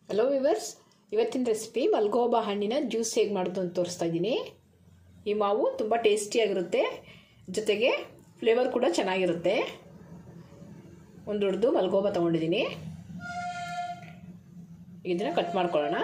hello viewers ಇವತ್ತಿನ recipe Malgoba ಹಣ್ಣಿನ juice ಹೇಗೆ ಮಾಡೋದು ಅಂತ ತೋರಿಸ್ತಾ ಇದ್ದೀನಿ ಈ ಮಾವು ತುಂಬ ಟೇಸ್ಟಿಯಾಗಿರುತ್ತೆ ಜೊತೆಗೆ ಫ್ಲೇವರ್ ಕೂಡ ಚೆನ್ನಾಗಿರುತ್ತೆ ಒಂದು ದೊಡ್ಡದು ಮಲ್ಗೋಬಾ ತೊಗೊಂಡಿದ್ದೀನಿ ಇದನ್ನು ಕಟ್ ಮಾಡ್ಕೊಳ್ಳೋಣ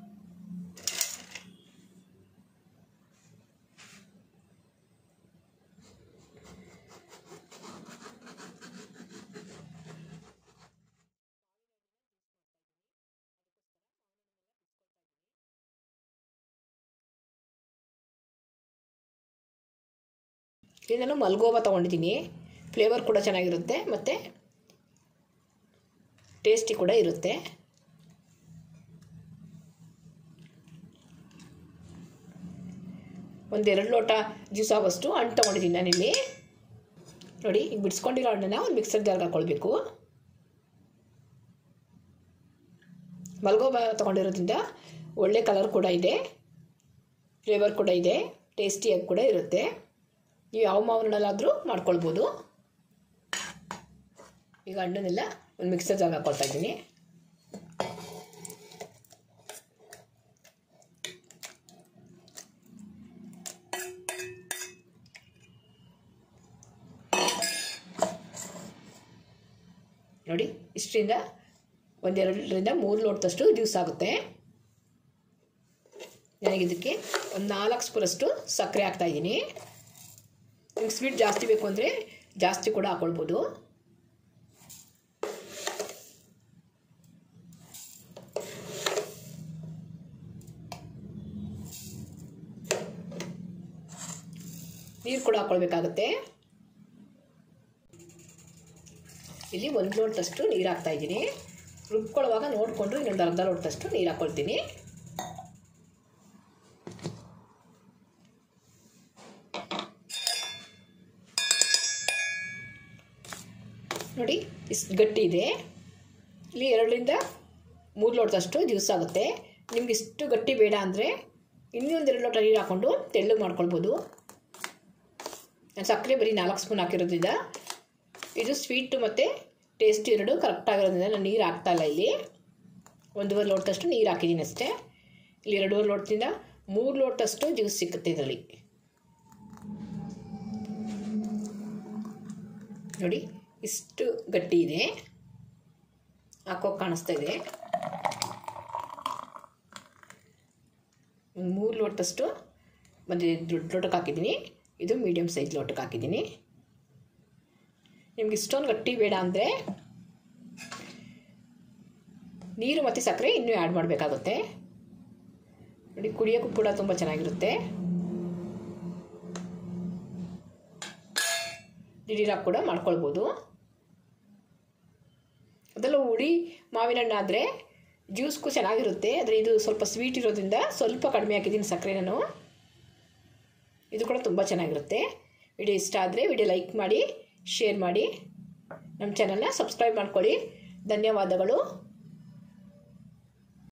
ಇದು ನಾನು ಮಲ್ಗೋಬಾ ತೊಗೊಂಡಿದ್ದೀನಿ ಫ್ಲೇವರ್ ಕೂಡ ಚೆನ್ನಾಗಿರುತ್ತೆ ಮತ್ತು ಟೇಸ್ಟಿ ಕೂಡ ಇರುತ್ತೆ ಒಂದೆರಡು ಲೋಟ ಜ್ಯೂಸ್ ಆಗೋಷ್ಟು ಹಣ್ಣು ತೊಗೊಂಡಿದ್ದೀನಿ ನಾನಿಲ್ಲಿ ನೋಡಿ ಈಗ ಬಿಡಿಸ್ಕೊಂಡಿರೋ ಹಣ್ಣನ್ನ ಒಂದು ಮಿಕ್ಸರ್ ಜಾರ್ಗೆ ಹಾಕ್ಕೊಳ್ಬೇಕು ಮಲ್ಗೋಬಾ ತೊಗೊಂಡಿರೋದ್ರಿಂದ ಒಳ್ಳೆ ಕಲರ್ ಕೂಡ ಇದೆ ಫ್ಲೇವರ್ ಕೂಡ ಇದೆ ಟೇಸ್ಟಿಯಾಗಿ ಕೂಡ ಇರುತ್ತೆ ನೀವು ಯಾವ ಮಾವಿನಲ್ಲಾದರೂ ಮಾಡ್ಕೊಳ್ಬೋದು ಈಗ ಹಣ್ಣನ್ನೆಲ್ಲ ಒಂದು ಮಿಕ್ಸರ್ ಜಾಗ ಹಾಕ್ಕೊಳ್ತಾ ಇದ್ದೀನಿ ನೋಡಿ ಇಷ್ಟರಿಂದ ಒಂದೆರಡರಿಂದ ಮೂರು ಲೋಟದಷ್ಟು ಜ್ಯೂಸ್ ಆಗುತ್ತೆ ನನಗಿದಕ್ಕೆ ಒಂದು ನಾಲ್ಕು ಸ್ಪೂನಷ್ಟು ಸಕ್ಕರೆ ಹಾಕ್ತಾಯಿದ್ದೀನಿ ನಿಮ್ಗೆ ಸ್ವೀಟ್ ಜಾಸ್ತಿ ಬೇಕು ಅಂದರೆ ಜಾಸ್ತಿ ಕೂಡ ಹಾಕ್ಕೊಳ್ಬೋದು ನೀರು ಕೂಡ ಹಾಕ್ಕೊಳ್ಬೇಕಾಗತ್ತೆ ಇಲ್ಲಿ ಒಂದು ಲೋಟದಷ್ಟು ನೀರು ಹಾಕ್ತಾಯಿದ್ದೀನಿ ರುಬ್ಕೊಳ್ಳುವಾಗ ನೋಡಿಕೊಂಡು ಇನ್ನೊಂದು ಅರ್ಧ ಲೋಟದಷ್ಟು ನೀರು ಹಾಕ್ಕೊಳ್ತೀನಿ ನೋಡಿ ಇಷ್ಟು ಗಟ್ಟಿ ಇದೆ ಇಲ್ಲಿ ಎರಡರಿಂದ ಮೂರು ಲೋಟದಷ್ಟು ಜ್ಯೂಸ್ ಆಗುತ್ತೆ ನಿಮ್ಗೆ ಇಷ್ಟು ಗಟ್ಟಿ ಬೇಡ ಅಂದರೆ ಇನ್ನೊಂದೆರಡು ಲೋಟ ನೀರು ಹಾಕ್ಕೊಂಡು ತೆಳ್ಳಗೆ ಮಾಡ್ಕೊಳ್ಬೋದು ನಾನು ಸಕ್ಕರೆ ಬರೀ ನಾಲ್ಕು ಸ್ಪೂನ್ ಹಾಕಿರೋದ್ರಿಂದ ಇದು ಸ್ವೀಟು ಮತ್ತು ಟೇಸ್ಟ್ ಎರಡು ಕರೆಕ್ಟಾಗಿರೋದ್ರಿಂದ ನಾನು ನೀರು ಹಾಕ್ತಾಯಿಲ್ಲ ಇಲ್ಲಿ ಒಂದೂವರೆ ಲೋಟದಷ್ಟು ನೀರು ಹಾಕಿದ್ದೀನಿ ಅಷ್ಟೇ ಇಲ್ಲಿ ಎರಡೂವರೆ ಲೋಟದಿಂದ ಮೂರು ಲೋಟದಷ್ಟು ಜ್ಯೂಸ್ ಸಿಕ್ಕುತ್ತೆ ಇದರಲ್ಲಿ ನೋಡಿ ಇಷ್ಟು ಗಟ್ಟಿ ಇದೆ ಹಾಕೋಕೆ ಕಾಣಿಸ್ತಾ ಇದೆ ಒಂದು ಮೂರು ಲೋಟದಷ್ಟು ಮತ್ತು ದೊಡ್ಡ ಲೋಟಕ್ಕೆ ಹಾಕಿದ್ದೀನಿ ಇದು ಮೀಡಿಯಮ್ ಸೈಜ್ ಲೋಟಕ್ಕೆ ಹಾಕಿದ್ದೀನಿ ನಿಮ್ಗೆ ಇಷ್ಟೊಂದು ಗಟ್ಟಿ ಬೇಡ ಅಂದರೆ ನೀರು ಮತ್ತು ಸಕ್ಕರೆ ಇನ್ನೂ ಆ್ಯಡ್ ಮಾಡಬೇಕಾಗುತ್ತೆ ನೋಡಿ ಕುಡಿಯೋಕ್ಕೂ ಕೂಡ ತುಂಬ ಚೆನ್ನಾಗಿರುತ್ತೆ ದಿಢೀರಾಗಿ ಕೂಡ ಮಾಡ್ಕೊಳ್ಬೋದು ಅದೆಲ್ಲ ಹುಡಿ ಮಾವಿನ ಹಣ್ಣು ಆದರೆ ಜ್ಯೂಸ್ಗೂ ಚೆನ್ನಾಗಿರುತ್ತೆ ಆದರೆ ಇದು ಸ್ವಲ್ಪ ಸ್ವೀಟ್ ಇರೋದ್ರಿಂದ ಸ್ವಲ್ಪ ಕಡಿಮೆ ಹಾಕಿದ್ದೀನಿ ಸಕ್ಕರೆ ನಾನು ಇದು ಕೂಡ ತುಂಬ ಚೆನ್ನಾಗಿರುತ್ತೆ ವಿಡಿಯೋ ಇಷ್ಟ ಆದರೆ ವಿಡಿಯೋ ಲೈಕ್ ಮಾಡಿ ಶೇರ್ ಮಾಡಿ ನಮ್ಮ ಚಾನಲ್ನ ಸಬ್ಸ್ಕ್ರೈಬ್ ಮಾಡ್ಕೊಳ್ಳಿ ಧನ್ಯವಾದಗಳು